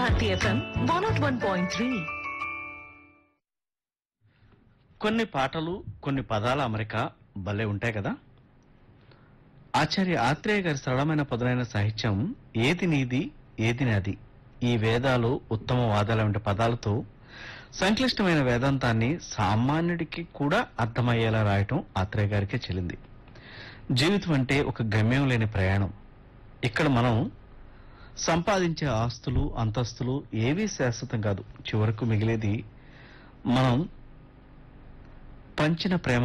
Bharati FM one nought one point three కొన్ని పాటలు కొన్ని పదాల అమరిక భలే ఉంటాయి కదా ఆచార్య ఆత్రేయ గారి సరళమైన పదునైన సాహిత్యం ఏది నీది ఏది నాది ఈ వేదాలు ఉత్తమ వాదాల వంటి పదాలతో సంక్లిష్టమైన వేదాంతాన్ని సామాన్యుడికి కూడా అర్థమయ్యేలా రాయటం ఆత్రేయ గారికే చెల్లింది జీవితం అంటే ఒక గమ్యం లేని ప్రయాణం ఇక్కడ మనం సంపాదించే ఆస్తులు అంతస్తులు ఏవీ శాశ్వతం కాదు చివరకు మిగిలేది మనం పంచిన ప్రేమ